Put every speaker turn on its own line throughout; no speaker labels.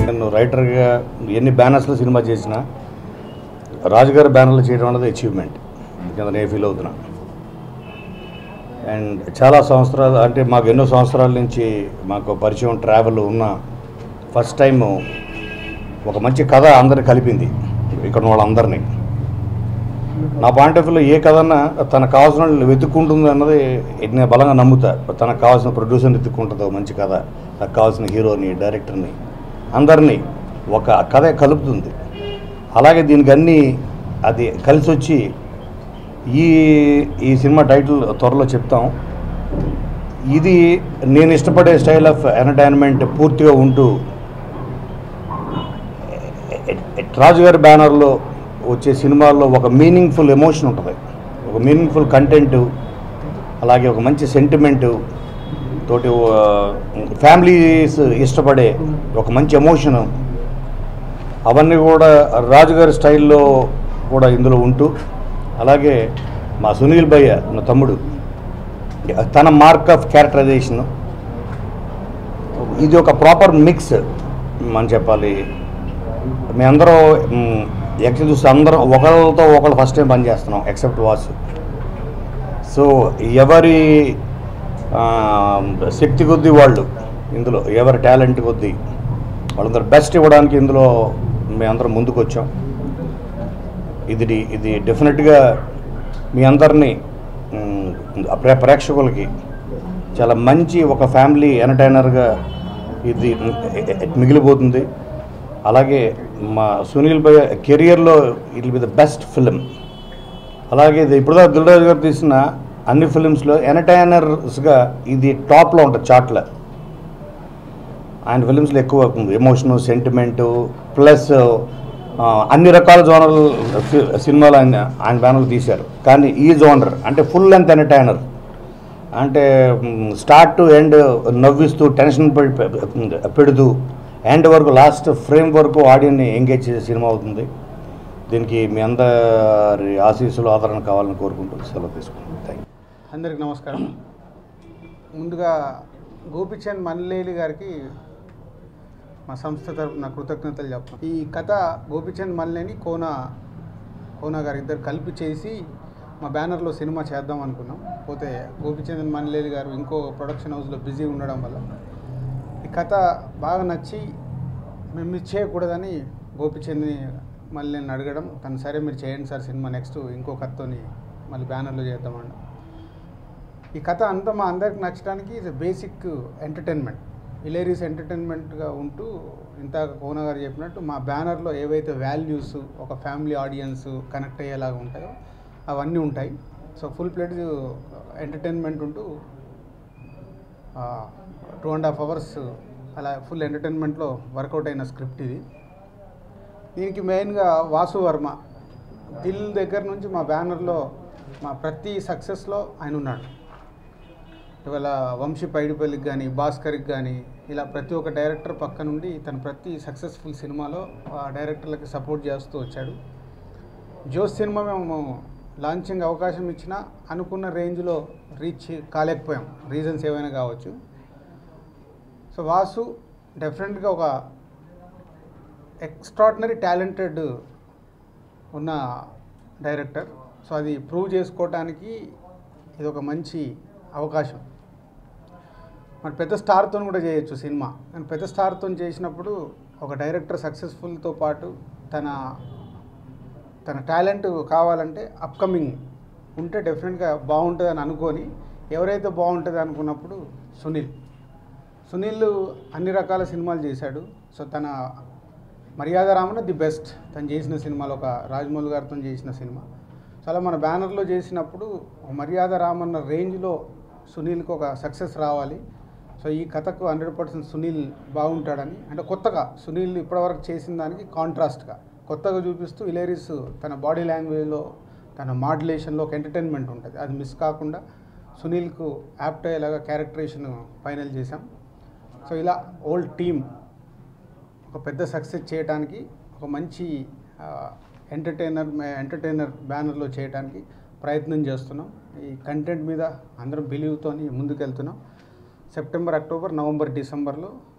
నేను రైటర్గా ఎన్ని బ్యానర్స్లో సినిమా చేసినా రాజుగారి బ్యానర్లు చేయడం అనేది అచీవ్మెంట్ కింద నేను ఫీల్ అవుతున్నా అండ్ చాలా సంవత్సరాలు అంటే మాకు ఎన్నో సంవత్సరాల నుంచి మాకు పరిచయం ట్రావెల్ ఉన్న ఫస్ట్ టైం ఒక మంచి కథ అందరిని కలిపింది ఇక్కడ ఉన్న వాళ్ళందరినీ నా పాయింట్ ఆఫ్ వ్యూలో ఏ కథ అన్నా తనకు కావాల్సిన వాళ్ళు వెతుక్కుంటుంది అన్నది నేను బలంగా నమ్ముతా తనకు కావాల్సిన ప్రొడ్యూసర్ని వెతుక్కుంటుంది ఒక మంచి కథ తనకు కావాల్సిన హీరోని డైరెక్టర్ని అందరినీ ఒక కథ కలుపుతుంది అలాగే దీనికి అన్నీ అది కలిసి వచ్చి ఈ ఈ సినిమా టైటిల్ త్వరలో చెప్తాం ఇది నేను ఇష్టపడే స్టైల్ ఆఫ్ ఎంటర్టైన్మెంట్ పూర్తిగా ఉంటూ రాజుగారి బ్యానర్లో వచ్చే సినిమాల్లో ఒక మీనింగ్ఫుల్ ఎమోషన్ ఉంటుంది ఒక మీనింగ్ఫుల్ కంటెంట్ అలాగే ఒక మంచి సెంటిమెంటు తోటి ఫ్యామిలీస్ ఇష్టపడే ఒక మంచి ఎమోషను అవన్నీ కూడా రాజుగారి స్టైల్లో కూడా ఇందులో ఉంటూ అలాగే మా సునీల్ భయ్య నా తమ్ముడు తన మార్క్ ఆఫ్ క్యారెక్టరైజేషన్ ఇది ఒక ప్రాపర్ మిక్స్ మనం చెప్పాలి మేమందరం యాక్చువల్ చూస్తే అందరం ఒకరితో ఒకళ్ళు ఫస్ట్ టైం పనిచేస్తున్నాం ఎక్సెప్ట్ వాసు సో ఎవరి ఆ, శక్తి కొద్దీ వాళ్ళు ఇందులో ఎవరి టాలెంట్ కొద్దీ వాళ్ళందరూ బెస్ట్ ఇవ్వడానికి ఇందులో మేమందరం ముందుకు వచ్చాం ఇది డి- ఇది డెఫినెట్గా మీ అందరినీ మ్, ప్రే- ప్రేక్షకులకి చాలా మంచి ఒక ఫ్యామిలీ ఎంటర్టైనర్గా ఇది మిగిలిపోతుంది అలాగే మా సునీల్ భయ్య కెరియర్లో it be the best film అలాగే ఇది ఇప్పుడు దిల్రాజు గారు తీసిన అన్ని ఫిలిమ్స్లో ఎంటర్టైనర్స్గా ఇది టాప్లో ఉంటుంది చార్ట్లో ఆయన ఫిలిమ్స్లో ఎక్కువ ఎమోషను సెంటిమెంటు ప్లస్ అన్ని రకాల జోనర్ సినిమాలు ఆయన ఆయన బ్యానర్లు తీశారు కానీ ఈ జోనర్ అంటే ఫుల్ లెంత్ ఎంటర్టైనర్ అంటే స్టార్ట్ టు ఎండ్ నవ్విస్తూ టెన్షన్ పె- పె- పెడుతూ ఎండ్ వరకు లాస్ట్ ఫ్రేమ్ వరకు ఆడియన్ని ఎంగేజ్ చేసే సినిమా అవుతుంది దీనికి మీ అందరి ఆశీస్సులు ఆదరణ కావాలని కోరుకుంటూ సెలవు తీసుకుంటాను థ్యాంక్ యూ
అందరికి నమస్కారం ముందుగా గోపిచంద్ మల్లేలి గారికి మా సంస్థ తరపున కృతజ్ఞతలు చెప్తాం ఈ కథ గోపిచంద్ మల్లేని కోన కోన గారు ఇద్దరు కలిపి చేసి మా బ్యానర్లో సినిమా చేద్దాం అనుకున్నాం పోతే గోపిచంద్ మల్లేలి గారు ఇంకో ప్రొడక్షన్ హౌస్లో బిజీ ఉండడం వల్ల ఈ కథ బాగా నచ్చి మేము మిస్ చేయకూడదని గోపిచంద్ని మళ్ళీ నేను అడగడం తను సరే మీరు చేయండి సార్ సినిమా నెక్స్ట్ ఇంకో కథతోని మళ్ళీ బ్యానర్లో చేద్దామండి ఈ కథ అంతా మా అందరికి నచ్చడానికి ఇది బేసిక్ ఎంటర్టైన్మెంట్ హిలేరియస్ ఎంటర్టైన్మెంట్గా ఉంటూ ఇంత కోన గారు చెప్పినట్టు మా బ్యానర్లో ఏవైతే వాల్యూస్ ఒక ఫ్యామిలీ ఆడియన్స్ కనెక్ట్ అయ్యేలాగా ఉంటాయో అవన్నీ ఉంటాయి సో ఫుల్ ప్లేట్ ఎంటర్టైన్మెంట్ ఉంటూ టూ అండ్ హాఫ్ అవర్స్ అలా ఫుల్ ఎంటర్టైన్మెంట్లో వర్కౌట్ అయిన స్క్రిప్ట్ ఇది దీనికి మెయిన్గా వాసు వర్మ దిల్ దగ్గర నుంచి మా బ్యానర్లో మా ప్రతి సక్సెస్లో ఆయన ఉన్నాడు ఇవాళ వంశీ పైడిపల్లికి కానీ భాస్కర్కి కానీ ఇలా ప్రతి ఒక్క డైరెక్టర్ పక్క నుండి తను ప్రతి సక్సెస్ఫుల్ సినిమాలో ఆ డైరెక్టర్లకి సపోర్ట్ చేస్తూ వచ్చాడు జోస్ సినిమా మేము లాంచింగ్ అవకాశం ఇచ్చినా అనుకున్న రేంజ్లో రీచ్ కాలేకపోయాం రీజన్స్ ఏవైనా కావచ్చు సో వాసు డెఫినెట్గా ఒక ఎక్స్ట్రాడినరీ టాలెంటెడ్ ఉన్న డైరెక్టర్ సో అది ప్రూవ్ చేసుకోవటానికి ఇది ఒక మంచి అవకాశం మరి పెద్ద స్టార్తో కూడా చేయొచ్చు సినిమా కానీ పెద్ద స్టార్తో చేసినప్పుడు ఒక డైరెక్టర్ సక్సెస్ఫుల్తో పాటు తన తన టాలెంట్ కావాలంటే అప్కమింగ్ ఉంటే డెఫినెట్గా బాగుంటుంది అని అనుకొని ఎవరైతే బాగుంటుంది అనుకున్నప్పుడు సునీల్ సునీల్ అన్ని రకాల సినిమాలు చేశాడు సో తన మర్యాద రామన్న ది బెస్ట్ తను చేసిన సినిమాలు ఒక రాజమౌళి గారితో చేసిన సినిమా సో అలా మన బ్యానర్లో చేసినప్పుడు ఒక మర్యాద రామన్న రేంజ్లో సునీల్కి ఒక సక్సెస్ రావాలి సో ఈ కథకు హండ్రెడ్ పర్సెంట్ సునీల్ బాగుంటాడని అంటే కొత్తగా సునీల్ ఇప్పటివరకు చేసిన దానికి కాంట్రాస్ట్గా కొత్తగా చూపిస్తూ ఇలేరీస్ తన బాడీ లాంగ్వేజ్లో తన మాడ్యులేషన్లో ఒక ఎంటర్టైన్మెంట్ ఉంటుంది అది మిస్ కాకుండా సునీల్కు యాప్ట్ అయ్యేలాగా క్యారెక్టరేషన్ ఫైనల్ చేశాం సో ఇలా ఓల్డ్ టీమ్ ఒక పెద్ద సక్సెస్ చేయడానికి ఒక మంచి ఎంటర్టైనర్ ఎంటర్టైనర్ బ్యానర్లో చేయడానికి ప్రయత్నం చేస్తున్నాం ఈ కంటెంట్ మీద అందరం బిలీవ్తో ముందుకెళ్తున్నాం సెప్టెంబర్ అక్టోబర్ నవంబర్ డిసెంబర్లో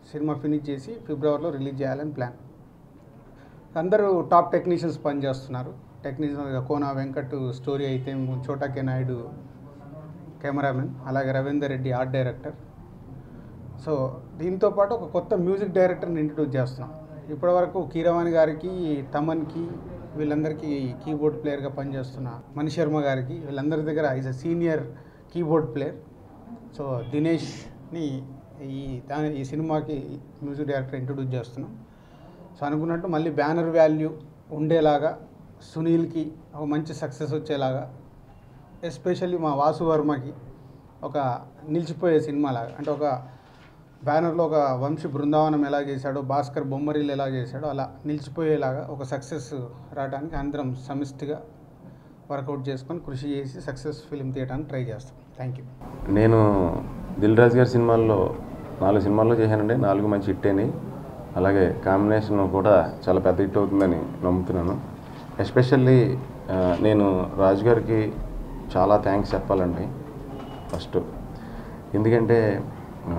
సినిమా ఫినిష్ చేసి ఫిబ్రవరిలో రిలీజ్ చేయాలని ప్లాన్ అందరూ టాప్ టెక్నీషియన్స్ పనిచేస్తున్నారు టెక్నీషియన్ కోన వెంకట్ స్టోరీ అయితే చోటా కే నాయుడు కెమెరామెన్ అలాగే Ravinder Reddy art director so దీంతో పాటు ఒక కొత్త మ్యూజిక్ డైరెక్టర్ని ఇంట్రడ్యూస్ చేస్తున్నాం ఇప్పటివరకు కీరవాణి గారికి తమన్కి వీళ్ళందరికీ కీబోర్డ్ ప్లేయర్గా పనిచేస్తున్న మణి శర్మ గారికి వీళ్ళందరి దగ్గర is a senior keyboard player so దినేష్ని ఈ దాని ఈ సినిమాకి మ్యూజిక్ డైరెక్టర్ ఇంట్రడ్యూస్ చేస్తున్నాం సో అనుకున్నట్టు మళ్ళీ బ్యానర్ వాల్యూ ఉండేలాగా సునీల్కి ఒక మంచి సక్సెస్ వచ్చేలాగా ఎస్పెషల్లీ మా వాసు వర్మకి ఒక నిలిచిపోయే సినిమా లాగా అంటే ఒక బ్యానర్లో ఒక వంశీ బృందావనం ఎలా చేశాడో భాస్కర్ బొమ్మరిల్లు ఎలా చేశాడో అలా నిలిచిపోయేలాగా ఒక సక్సెస్ రావడానికి అందరం సమిష్టిగా వర్కౌట్ చేసుకొని కృషి చేసి సక్సెస్ ఫిలిం తీయడానికి ట్రై చేస్తాం థ్యాంక్ యూ
నేను దిల్ రాజు గారి సినిమాల్లో నాలుగు సినిమాల్లో చేశానండి నాలుగు మంచి హిట్ అయినాయి అలాగే కాంబినేషన్ కూడా చాలా పెద్ద హిట్ అవుతుందని నమ్ముతున్నాను ఎస్పెషల్లీ నేను రాజు గారికి చాలా థ్యాంక్స్ చెప్పాలండి ఫస్ట్ ఎందుకంటే ఆ,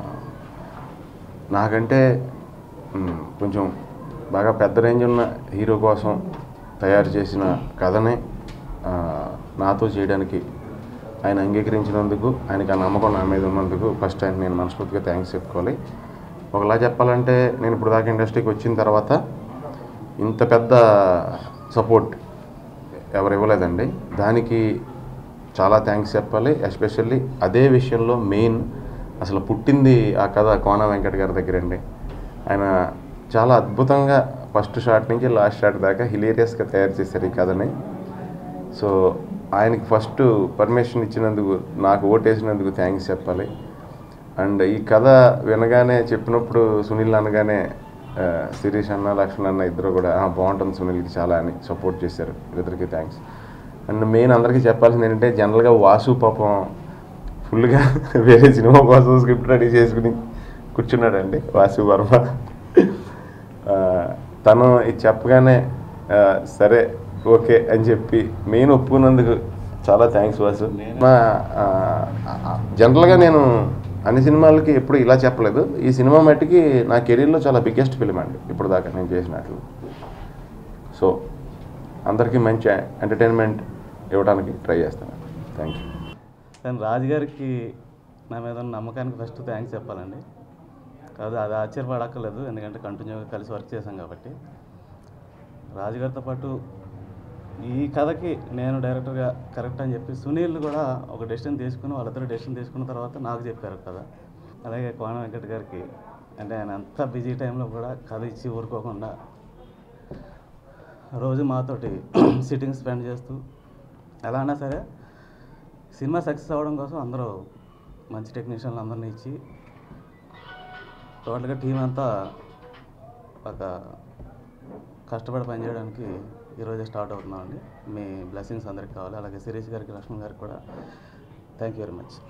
నాకంటే మ్, కొంచెం బాగా పెద్ద రేంజ్ ఉన్న హీరో కోసం తయారు చేసిన కథని ఆ, నాతో చేయడానికి ఆయన అంగీకరించినందుకు ఆయనకి ఆ నమ్మకం నా మీద ఉన్నందుకు ఫస్ట్ ఆయన నేను మనస్ఫూర్తిగా థ్యాంక్స్ చెప్పుకోవాలి ఒకలా చెప్పాలంటే నేను ఇప్పుడు దాకా ఇండస్ట్రీకి వచ్చిన తర్వాత ఇంత పెద్ద సపోర్ట్ ఎవరు ఇవ్వలేదండి దానికి చాలా థ్యాంక్స్ చెప్పాలి ఎస్పెషల్లీ అదే విషయంలో మెయిన్ అసలు పుట్టింది ఆ కథ కోన వెంకట గారి దగ్గరండి ఆయన చాలా అద్భుతంగా ఫస్ట్ షాట్ నుంచి లాస్ట్ షాట్ దాకా హిలేరియస్గా తయారు చేశారు ఈ కథని సో ఆయనకి ఫస్ట్ పర్మిషన్ ఇచ్చినందుకు నాకు ఓటేసినందుకు థ్యాంక్స్ చెప్పాలి అండ్ ఈ కథ వినగానే చెప్పినప్పుడు సునీల్ అనగానే ఆ, శిరీష్ అన్న లక్ష్మణ్ అన్న ఇద్దరు కూడా "ఆ, బాగుంటుంది సునీల్కి చాలా అని సపోర్ట్ చేశారు ఇద్దరికి థ్యాంక్స్ అండ్ మెయిన్ అందరికీ చెప్పాల్సింది ఏంటంటే జనరల్గా వాసు పాపం ఫుల్గా వేరే సినిమా కోసం స్క్రిప్ట్ రెడీ చేసుకుని కూర్చున్నాడండి వాసు వర్మ ఆ, తను ఇది చెప్పగానే ఆ, సరే ఓకే అని చెప్పి మెయిన్ ఒప్పుకున్నందుకు చాలా థ్యాంక్స్ వాసు మా ఆ, ఆ, జనరల్గా నేను అన్ని సినిమాలకి ఎప్పుడు ఇలా చెప్పలేదు ఈ సినిమా మట్టికి నా కెరీర్లో చాలా బిగ్గెస్ట్ ఫిలిం అండి ఇప్పుడు దాకా నేను చేసినట్లు సో అందరికీ మంచి ఎంటర్టైన్మెంట్ ఇవ్వడానికి ట్రై చేస్తాను థ్యాంక్ యూ
కానీ రాజుగారికి నా మీద ఉన్న నమ్మకానికి ఫస్ట్ థ్యాంక్స్ చెప్పాలండి కాదు అది ఆశ్చర్యపడక్కర్లేదు ఎందుకంటే కంటిన్యూగా కలిసి వర్క్ చేశాం కాబట్టి రాజుగారితో పాటు ఈ కథకి నేను డైరెక్టర్గా కరెక్ట్ అని చెప్పి సునీల్ కూడా ఒక డెసిషన్ తీసుకుని వాళ్ళిద్దరు డెసిషన్ తీసుకున్న తర్వాత నాకు చెప్పారు కథ అలాగే కోన వెంకట్ గారికి అంటే ఆయన అంత బిజీ టైంలో కూడా కథ ఇచ్చి ఊరుకోకుండా రోజు మాతోటి సిట్టింగ్ స్పెండ్ చేస్తూ ఎలా అన్నా సరే సినిమా సక్సెస్ అవ్వడం కోసం అందరూ మంచి టెక్నీషియన్లు అందరినీ ఇచ్చి టోటల్గా టీం అంతా ఒక కష్టపడి పనిచేయడానికి ఈరోజే స్టార్ట్ అవుతున్నామండి మీ బ్లెస్సింగ్స్ అందరికి కావాలి అలాగే శిరీష్ గారికి లక్ష్మణ్ గారికి కూడా థ్యాంక్ యూ వెరీ మచ్